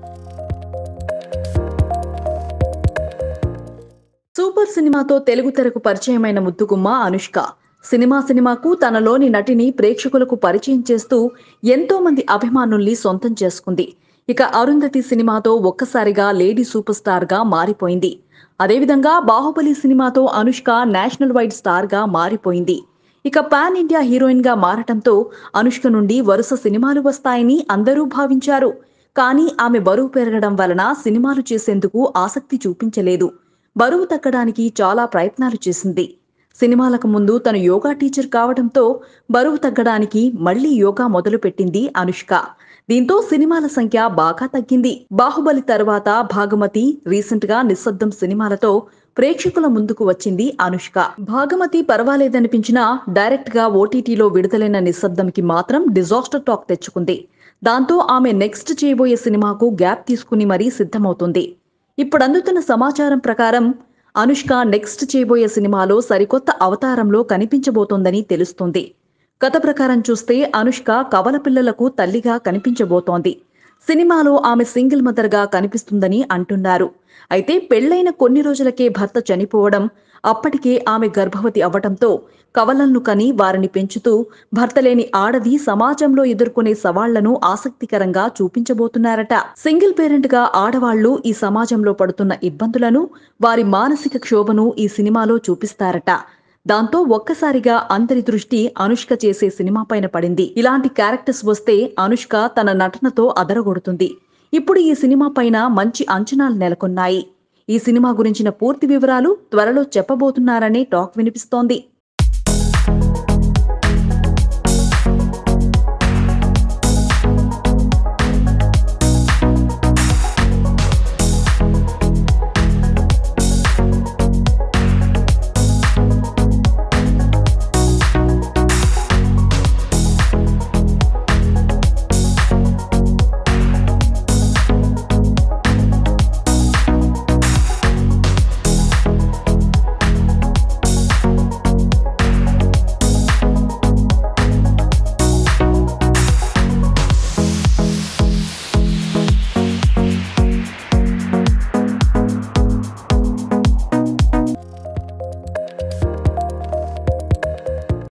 super సినిమాతో తెలుగు తెరకు పరిచయమైన ముద్దుగుమ్మ Anushka cinema సినిమాకు తనలోని నటిని ప్రేక్షకులకు పరిచయం చేస్తూ ఎంతో మంది అభిమానుల్ని సొంతం చేసుకుంది ఇక అరుంధతి సినిమాతో ఒక్కసారిగా లేడీ సూపర్ స్టార్ గా మారిపోయింది అదేవిధంగా బాహుబలి సినిమాతో అనుష్క నేషనల్ వైడ్ స్టార్ గా మారిపోయింది ఇక పాన్ ఇండియా హీరోయిన్ గా మారటంతో అనుష్క నుండి వరుస సినిమాలు వస్తాయని అందరూ భావించారు కానీ ఆమె బరువు పెరగడం వలన సినిమాలు చేసేందుకు ఆసక్తి చూపించలేదు బరువు తగ్గడానికి చాలా ప్రయత్నాలు చేసింది సినిమాలకు ముందు తను యోగా టీచర్ కావడంతో బరువు తగ్గడానికి మళ్లీ యోగా మొదలుపెట్టింది అనుష్క దీంతో సినిమాల సంఖ్య బాగా తగ్గింది బాహుబలి తర్వాత భాగమతి రీసెంట్ గా నిశ్శబ్దం సినిమాలతో ప్రేక్షకుల ముందుకు వచ్చింది అనుష్క భాగమతి పర్వాలేదనిపించినా డైరెక్ట్ గా ఓటీటీలో విడుదలైన నిశ్శబ్దంకి మాత్రం డిజాస్టర్ టాక్ తెచ్చుకుంది దాంతో ఆమె నెక్స్ట్ చేయబోయే సినిమాకు గ్యాప్ తీసుకుని మరీ సిద్ధమవుతుంది ఇప్పుడు అందుతున్న సమాచారం ప్రకారం అనుష్క నెక్స్ట్ చేయబోయే సినిమాలో సరికొత్త అవతారంలో కనిపించబోతోందని తెలుస్తోంది కథ ప్రకారం చూస్తే అనుష్క కవల పిల్లలకు తల్లిగా కనిపించబోతోంది సినిమాలో ఆమె సింగిల్ మదర్గా కనిపిస్తుందని అంటున్నారు అయితే పెళ్లైన కొన్ని రోజులకే భర్త చనిపోవడం అప్పటికే ఆమె గర్భవతి అవ్వటంతో కవలలను కని వారిని పెంచుతూ భర్త లేని ఆడది సమాజంలో ఎదుర్కొనే సవాళ్లను ఆసక్తికరంగా చూపించబోతున్నారట సింగిల్ పేరెంట్ గా ఆడవాళ్లు ఈ సమాజంలో పడుతున్న ఇబ్బందులను వారి మానసిక క్షోభను ఈ సినిమాలో చూపిస్తారట దాంతో ఒక్కసారిగా అందరి దృష్టి అనుష్క చేసే సినిమా పైన పడింది ఇలాంటి క్యారెక్టర్స్ వస్తే అనుష్క తన నటనతో అదరగొడుతుంది ఇప్పుడు ఈ సినిమా పైన మంచి అంచనాలు నెలకొన్నాయి ఈ సినిమా గురించిన పూర్తి వివరాలు త్వరలో చెప్పబోతున్నారనే టాక్ వినిపిస్తోంది